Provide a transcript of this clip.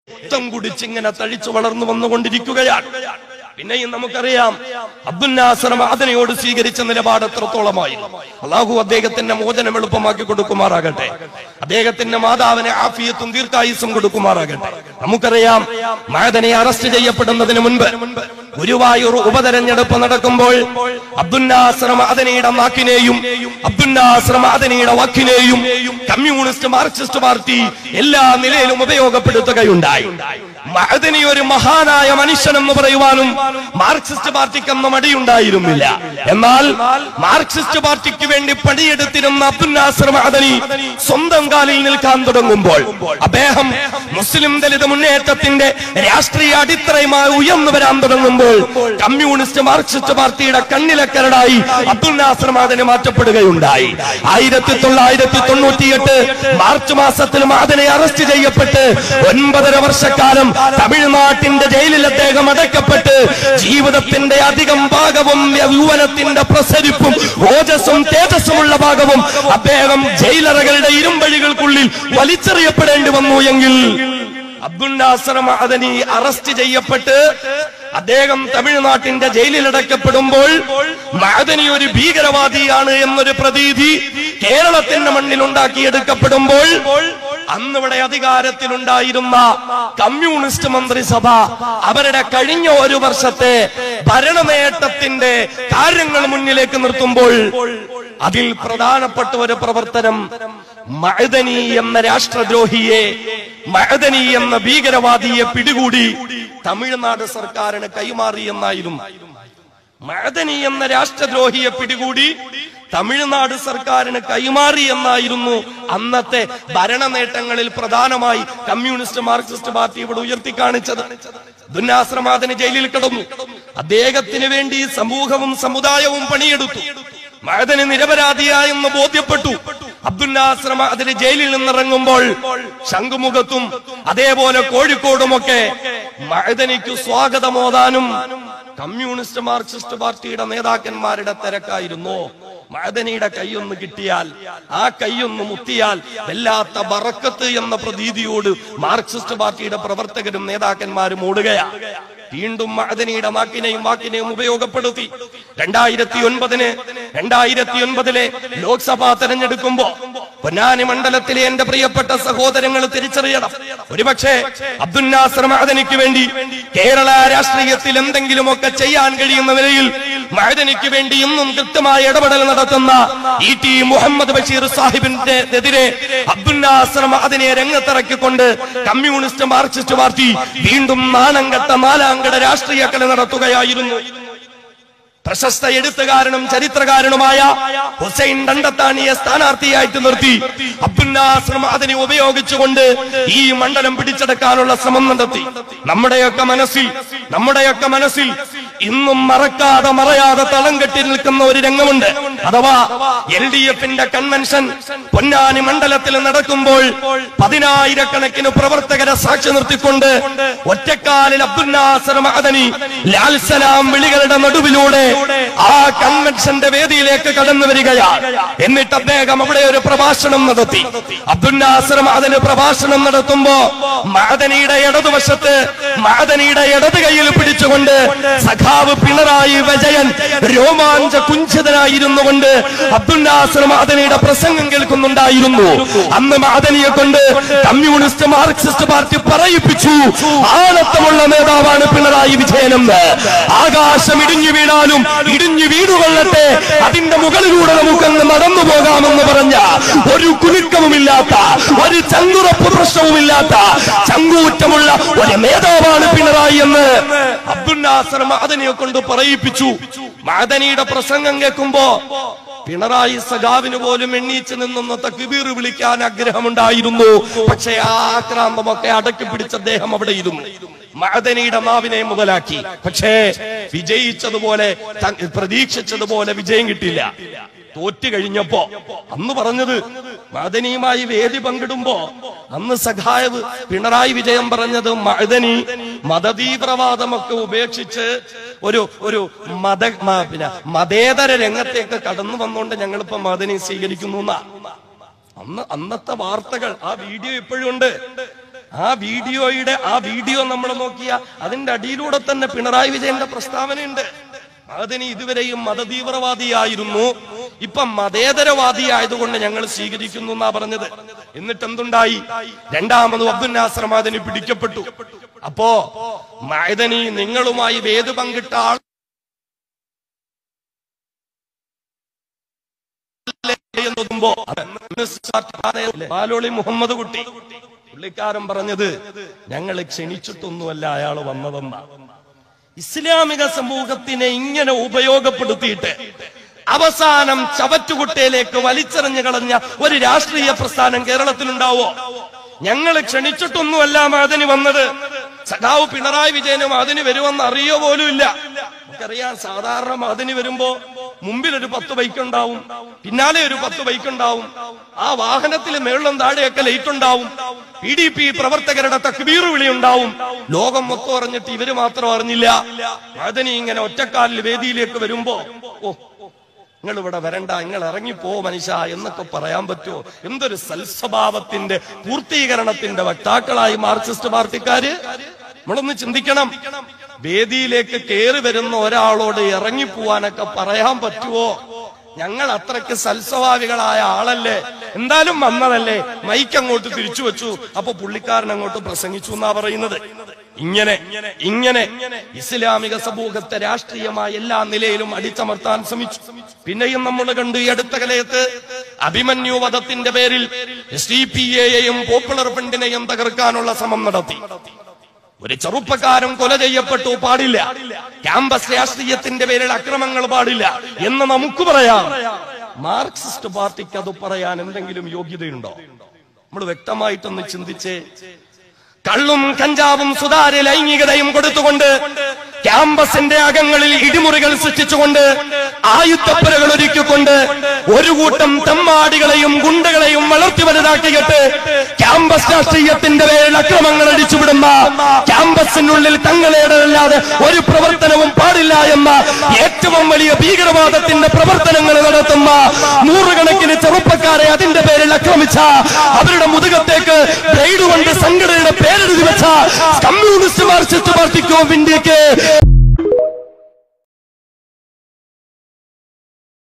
രക്തം കുടിച്ചിങ്ങനെ തഴിച്ചു വളർന്നു വന്നുകൊണ്ടിരിക്കുകയാണ് പിന്നെയും നമുക്കറിയാം അബ്ദുൽ നാസർ മാദനയോട് സ്വീകരിച്ച നിലപാട് എത്രത്തോളമായി അള്ളാഹു അദ്ദേഹത്തിന്റെ മോചനം എളുപ്പമാക്കി കൊടുക്കുമാറാകട്ടെ അദ്ദേഹത്തിന്റെ മാതാവിനെ ആഫിയത്തും ദീർഘായുസും കൊടുക്കുമാറാകട്ടെ നമുക്കറിയാം മാദനെ അറസ്റ്റ് ചെയ്യപ്പെടുന്നതിന് മുൻപ് ഗുരുവായൂർ ഉപതെരഞ്ഞെടുപ്പ് നടക്കുമ്പോൾ അബ്ദുന്നാസർ മാദനയുടെ നാക്കിനെയും അബ്ദുന്നാസർ മാദനയുടെ വാക്കിനെയും കമ്മ്യൂണിസ്റ്റ് മാർക്സിസ്റ്റ് പാർട്ടി എല്ലാ നിലയിലും ഉപയോഗപ്പെടുത്തുകയുണ്ടായി മഹദനി ഒരു മഹാനായ മനുഷ്യൻ എന്ന് പറയുവാനും മാർക്സിസ്റ്റ് പാർട്ടിക്ക് അന്ന് മടിയുണ്ടായിരുന്നില്ല എന്നാൽ മാർക്സിസ്റ്റ് പാർട്ടിക്ക് വേണ്ടി പണിയെടുത്തിരുന്ന അബ്ദുൽ നാസർ മഹദനി സ്വന്തം കാലിൽ നിൽക്കാൻ തുടങ്ങുമ്പോൾ അദ്ദേഹം മുസ്ലിം ദലിത് മുന്നേറ്റത്തിന്റെ രാഷ്ട്രീയ അടിത്തറയുമായി ഉയർന്നു വരാൻ തുടങ്ങുമ്പോൾ കമ്മ്യൂണിസ്റ്റ് മാർക്സിസ്റ്റ് പാർട്ടിയുടെ കണ്ണിലക്കരടായി അബ്ദുൽ നാസർ മഹദനി മാറ്റപ്പെടുകയുണ്ടായി ആയിരത്തി തൊള്ളായിരത്തി തൊണ്ണൂറ്റിയെട്ട് മാർച്ച് മാസത്തിൽ മഹദനെ അറസ്റ്റ് ചെയ്യപ്പെട്ട് ഒൻപതര വർഷക്കാലം തമിഴ്നാട്ടിന്റെ ജയിലിൽ അദ്ദേഹം അടയ്ക്കപ്പെട്ട് ജീവിതത്തിന്റെ അധികം ഭാഗവും യൗവനത്തിന്റെ പ്രസരിപ്പും ഓജസ്സും തേജസ്സുമുള്ള ഭാഗവും അദ്ദേഹം ജയിലറകളുടെ ഇരുമ്പഴികൾക്കുള്ളിൽ വലിച്ചെറിയപ്പെടേണ്ടി വന്നു എങ്കിൽ അബ്ദുൽ നാസർ മഹദനി അറസ്റ്റ് ചെയ്യപ്പെട്ട് അദ്ദേഹം തമിഴ്നാട്ടിന്റെ ജയിലിൽ അടയ്ക്കപ്പെടുമ്പോൾ മഹദനി ഒരു ഭീകരവാദിയാണ് എന്നൊരു പ്രതീതി കേരളത്തിന്റെ മണ്ണിൽ ഉണ്ടാക്കിയെടുക്കപ്പെടുമ്പോൾ അന്നിവിടെ അധികാരത്തിലുണ്ടായിരുന്ന കമ്മ്യൂണിസ്റ്റ് മന്ത്രിസഭ അവരുടെ കഴിഞ്ഞ ഒരു വർഷത്തെ ഭരണ നേട്ടത്തിന്റെ കാര്യങ്ങൾ മുന്നിലേക്ക് നിർത്തുമ്പോൾ അതിൽ പ്രധാനപ്പെട്ട ഒരു പ്രവർത്തനം മഅദനി എന്ന രാഷ്ട്രദ്രോഹിയെ മഅദനി എന്ന ഭീകരവാദിയെ പിടികൂടി തമിഴ്നാട് സർക്കാരിന് കൈമാറി എന്നായിരുന്നു മഅദനി എന്ന രാഷ്ട്രദ്രോഹിയെ പിടികൂടി തമിഴ്നാട് സർക്കാരിന് കൈമാറി എന്നായിരുന്നു അന്നത്തെ ഭരണ നേട്ടങ്ങളിൽ പ്രധാനമായി കമ്മ്യൂണിസ്റ്റ് മാർക്സിസ്റ്റ് പാർട്ടി ഇവിടെ ഉയർത്തി കാണിച്ചത് ദുന്നാശ്രമാദിന് ജയിലിൽ കിടന്നു അദ്ദേഹത്തിന് വേണ്ടി സമൂഹവും സമുദായവും പണിയെടുത്തു മഴതന് നിരപരാധിയായെന്ന് ബോധ്യപ്പെട്ടു അബ്ദുല്ലാശ്രമ അതിന് ജയിലിൽ നിന്നിറങ്ങുമ്പോൾ ശംഖുമുഖത്തും അതേപോലെ കോഴിക്കോടുമൊക്കെ മഴതനിക്ക് സ്വാഗതമോതാനും കമ്മ്യൂണിസ്റ്റ് മാർക്സിസ്റ്റ് പാർട്ടിയുടെ നേതാക്കന്മാരുടെ തിരക്കായിരുന്നു മഴതനിയുടെ കൈയൊന്ന് കിട്ടിയാൽ ആ കൈയൊന്ന് മുത്തിയാൽ വല്ലാത്ത ബറക്കത്ത് എന്ന പ്രതീതിയോട് മാർക്സിസ്റ്റ് പാർട്ടിയുടെ പ്രവർത്തകരും നേതാക്കന്മാരും ഓടുകയാണ് വീണ്ടും മഅദനിയുടെ നാക്കിനെയും വാക്കിനെയും ഉപയോഗപ്പെടുത്തി രണ്ടായിരത്തി ഒൻപതിന് രണ്ടായിരത്തി ഒൻപതിലെ ലോക്സഭാ തെരഞ്ഞെടുക്കുമ്പോ പൊന്നാനി മണ്ഡലത്തിലെ എന്റെ പ്രിയപ്പെട്ട സഹോദരങ്ങൾ തിരിച്ചറിയണം ഒരുപക്ഷെ അബ്ദുൽ നാസർ മഅദനിക്ക് വേണ്ടി കേരള രാഷ്ട്രീയത്തിൽ എന്തെങ്കിലുമൊക്കെ ചെയ്യാൻ കഴിയുന്ന നിലയിൽ മഅദനിക്ക് വേണ്ടി ഇന്നും കൃത്യമായ ഇടപെടൽ നടത്തുന്ന ഇ ടി മുഹമ്മദ് ബഷീർ സാഹിബിന്റെ എതിരെ അബ്ദുൽ നാസർ മഅദനിയെ രംഗത്തിറക്കിക്കൊണ്ട് കമ്മ്യൂണിസ്റ്റ് മാർക്സിസ്റ്റ് പാർട്ടി വീണ്ടും നാണം കെട്ട നാലാംകട രാഷ്ട്രീയ കളി നടത്തുകയായിരുന്നു പ്രശസ്ത എഴുത്തുകാരനും ചരിത്രകാരനുമായ ഹുസൈൻ ദണ്ടത്താണിയെ സ്ഥാനാർത്ഥിയായിട്ട് നിർത്തി അബ്ദുല്ലാശ്രം അതിനെ ഉപയോഗിച്ചുകൊണ്ട് ഈ മണ്ഡലം പിടിച്ചെടുക്കാനുള്ള ശ്രമം നടത്തി നമ്മുടെയൊക്കെ മനസ്സിൽ നമ്മുടെയൊക്കെ മനസ്സിൽ ഇന്നും മറക്കാതെ മറയാതെ തളം കെട്ടി നിൽക്കുന്ന ഒരു രംഗമുണ്ട് അഥവാ എൽ ഡി എഫിന്റെ കൺവെൻഷൻ പൊന്നാനി മണ്ഡലത്തിൽ നടക്കുമ്പോൾ പതിനായിരക്കണക്കിന് പ്രവർത്തകരെ സാക്ഷി നിർത്തിക്കൊണ്ട് ഒറ്റക്കാലിൽ അബ്ദുൽ നാസർ മഅദനി ലാൽ സലാം വിളികളുടെ നടുവിലൂടെ ആ കൺവെൻഷന്റെ വേദിയിലേക്ക് കടന്നു വരികയാണ് എന്നിട്ട് അദ്ദേഹം അവിടെ ഒരു പ്രഭാഷണം നടത്തി അബ്ദുൽ നാസർ മഅദനി പ്രഭാഷണം നടത്തുമ്പോ മഅദനിയുടെ ഇടതുവശത്ത് മഅദനിയുടെ ഇടത് കൈയിൽ പിടിച്ചുകൊണ്ട് സഖാവ് പിണറായി വിജയൻ രോമാഞ്ച കുഞ്ചിതനായിരുന്നു കൊണ്ട് അബ്ദുൽ നാസർ മഅദനിയുടെ പ്രസംഗം കേൾക്കുന്നുണ്ടായിരുന്നു അന്ന് മഅദനിയെ കൊണ്ട് കമ്മ്യൂണിസ്റ്റ് മാർക്സിസ്റ്റ് പാർട്ടി പറയിപ്പിച്ചു ആണത്തമുള്ള നേതാവാണ് പിണറായി വിജയനെന്ന് ആകാശം ഇടിഞ്ഞു വീണാലും ഇടിഞ്ഞു വീടുകൊള്ളട്ടെ അതിന്റെ മുകളിലൂടെ നമുക്കങ്ങ് നടന്നു പോകാമെന്ന് പറഞ്ഞ ഒരു കുലുക്കവുമില്ലാത്ത ഒരു ചങ്കുറപ്പ് പ്രശ്നവുമില്ലാത്ത ചങ്കൂറ്റമുള്ള ഒരു നേതാവാണ് പിണറായി എന്ന് അബ്ദുൽ നാസർ മഅദനിയെ കൊണ്ട് പറയിപ്പിച്ചു മഅദനിയുടെ പ്രസംഗം കേൾക്കുമ്പോ പിണറായി സഖാവിന് പോലും എണ്ണീച്ച് നിന്നൊന്ന് തക്ബീർ വിളിക്കാൻ ആഗ്രഹമുണ്ടായിരുന്നു പക്ഷേ ആ ആക്രാന്തമൊക്കെ അടക്കി പിടിച്ച അദ്ദേഹം അവിടെ ഇരുന്നു മഅദനിയുടെ നാവിനെ മുതലാക്കി പക്ഷേ വിജയിച്ചതുപോലെ ത- പ്രതീക്ഷിച്ചതുപോലെ വിജയം കിട്ടില്ല തോറ്റു കഴിഞ്ഞപ്പോ അന്ന് പറഞ്ഞത് മദനിയുമായി വേദി പങ്കിടുമ്പോ അന്ന് സഖായവ് പിണറായി വിജയം പറഞ്ഞത് മദനി മതതീവ്രവാദമൊക്കെ ഉപേക്ഷിച്ച് ഒരു ഒരു മത മ- പിന്നെ മതേതര രംഗത്തേക്ക് കടന്നു വന്നുകൊണ്ട് ഞങ്ങളിപ്പോ മദനി സ്വീകരിക്കുന്നു എന്നാ അന്ന് അന്നത്തെ വാർത്തകൾ ആ വീഡിയോ ഇപ്പോഴും ഉണ്ട് ആ വീഡിയോയുടെ ആ വീഡിയോ നമ്മൾ നോക്കിയ അതിന്റെ അടിയിലൂടെ തന്നെ പിണറായി വിജയന്റെ പ്രസ്താവനയുണ്ട് അതിന് ഇതുവരെയും മതതീവ്രവാദിയായിരുന്നു ഇപ്പൊ മതേതരവാദിയായതുകൊണ്ട് ഞങ്ങൾ സ്വീകരിക്കുന്നു എന്നാ പറഞ്ഞത് എന്നിട്ട് എന്തുണ്ടായി രണ്ടാമത് അബ്ദുൽ നാസർ മദനി പിടിക്കപ്പെട്ടു അപ്പോ മൈദനി നിങ്ങളുമായി വേദ് പങ്കിട്ട ആൾ എന്ന് നോക്കുമ്പോ പാലോളി മുഹമ്മദ് കുട്ടി പുള്ളിക്കാരൻ പറഞ്ഞത് ഞങ്ങൾ ക്ഷണിച്ചിട്ടൊന്നുമല്ല അയാൾ വന്നതെന്നാ ഇസ്ലാമിക സമൂഹത്തിനെ ഇങ്ങനെ ഉപയോഗപ്പെടുത്തിയിട്ട് അവസാനം ചവറ്റുകുട്ടയിലേക്ക് വലിച്ചെറിഞ്ഞു കളഞ്ഞ ഒരു രാഷ്ട്രീയ പ്രസ്ഥാനം കേരളത്തിലുണ്ടാവോ ഞങ്ങൾ ക്ഷണിച്ചിട്ടൊന്നുമല്ല അതിന് വന്നത് സഖാവ് പിണറായി വിജയനും അതിന് വരുമെന്ന് അറിയോ പോലും ഇല്ല നമുക്കറിയാം സാധാരണ അതിന് വരുമ്പോ മുമ്പിൽ ഒരു പത്ത് ബൈക്ക് ഉണ്ടാവും പിന്നാലെ ഒരു പത്ത് ബൈക്ക് ഉണ്ടാവും ആ വാഹനത്തിൽ മേളിലും താഴെയൊക്കെ ലൈറ്റ് ഉണ്ടാവും പി ഡി പി പ്രവർത്തകരുടെ തക്ബീർ വിളി ഉണ്ടാവും ലോകം മൊത്തം അറിഞ്ഞിട്ട് ഇവര് മാത്രം അറിഞ്ഞില്ല മദനി ഇങ്ങനെ ഒറ്റക്കാലിൽ വേദിയിലേക്ക് വരുമ്പോ ഓ നിങ്ങൾ ഇവിടെ വരണ്ട നിങ്ങൾ ഇറങ്ങിപ്പോ മനുഷ്യ എന്നൊക്കെ പറയാൻ പറ്റുമോ എന്തൊരു സൽസ്വഭാവത്തിന്റെ പൂർത്തീകരണത്തിന്റെ വക്താക്കളായി മാർക്സിസ്റ്റ് പാർട്ടിക്കാര് നമ്മളൊന്ന് ചിന്തിക്കണം വേദിയിലേക്ക് കയറി വരുന്ന ഒരാളോട് ഇറങ്ങിപ്പോവാനൊക്കെ പറയാൻ പറ്റുമോ ഞങ്ങൾ അത്രയ്ക്ക് സൽസ്വഭാവികളായ ആളല്ലേ എന്തായാലും വന്നതല്ലേ മൈക്ക് അങ്ങോട്ട് തിരിച്ചു വെച്ചു അപ്പൊ പുള്ളിക്കാരൻ അങ്ങോട്ട് പ്രസംഗിച്ചു എന്നാ പറയുന്നത് ഇങ്ങനെ ഇങ്ങനെ ഇസ്ലാമിക സമൂഹത്തെ രാഷ്ട്രീയമായ എല്ലാ നിലയിലും അടിച്ചമർത്താൻ ശ്രമിച്ചു പിന്നെയും നമ്മൾ കണ്ടു ഈ അടുത്ത കലയത്ത് അഭിമന്യു വധത്തിന്റെ പേരിൽ എസ് ഡി പി എയെയും പോപ്പുലർ ഫ്രണ്ടിനെയും തകർക്കാനുള്ള ശ്രമം നടത്തി ഒരു ചെറുപ്പക്കാരൻ കൊല ചെയ്യപ്പെട്ടു പാടില്ല ക്യാമ്പസ് രാഷ്ട്രീയത്തിന്റെ പേരിൽ അക്രമങ്ങൾ പാടില്ല എന്ന് നമുക്ക് പറയാം മാർക്സിസ്റ്റ് പാർട്ടിക്ക് അത് പറയാൻ എന്തെങ്കിലും യോഗ്യതയുണ്ടോ നമ്മൾ വ്യക്തമായിട്ടൊന്ന് ചിന്തിച്ചേ കള്ളും കഞ്ചാവും സുതാര്യ ലൈംഗികതയും കൊടുത്തുകൊണ്ട് ക്യാമ്പസിന്റെ അകങ്ങളിൽ ഇടിമുറികൾ സൃഷ്ടിച്ചുകൊണ്ട് ആയുധപ്പുരകൾ ഒരുക്കിക്കൊണ്ട് ഒരു കൂട്ടം തെമ്മാടികളെയും ഗുണ്ടകളെയും വളർത്തി വലുതാക്കിയിട്ട് ക്യാമ്പസ് രാഷ്ട്രീയത്തിന്റെ പേരിൽ അക്രമങ്ങൾ അടിച്ചുവിടുന്ന ക്യാമ്പസിനുള്ളിൽ തങ്ങളേടല്ലാതെ ഒരു പ്രവർത്തനവും പാടില്ല എന്ന ഏറ്റവും വലിയ ഭീകരവാദത്തിന്റെ പ്രവർത്തനങ്ങൾ നടത്തുന്ന നൂറുകണക്കിന് ചെറുപ്പക്കാരെ അതിന്റെ പേരിൽ ആക്രമിച്ച അവരുടെ മുതുകത്തേക്ക് ബ്ലേഡ് കൊണ്ട് സംഘടനയുടെ പേരെഴുതി വെച്ച കമ്മ്യൂണിസ്റ്റ് മാർക്സിസ്റ്റ് പാർട്ടിക്കോ ഇന്ത്യക്ക്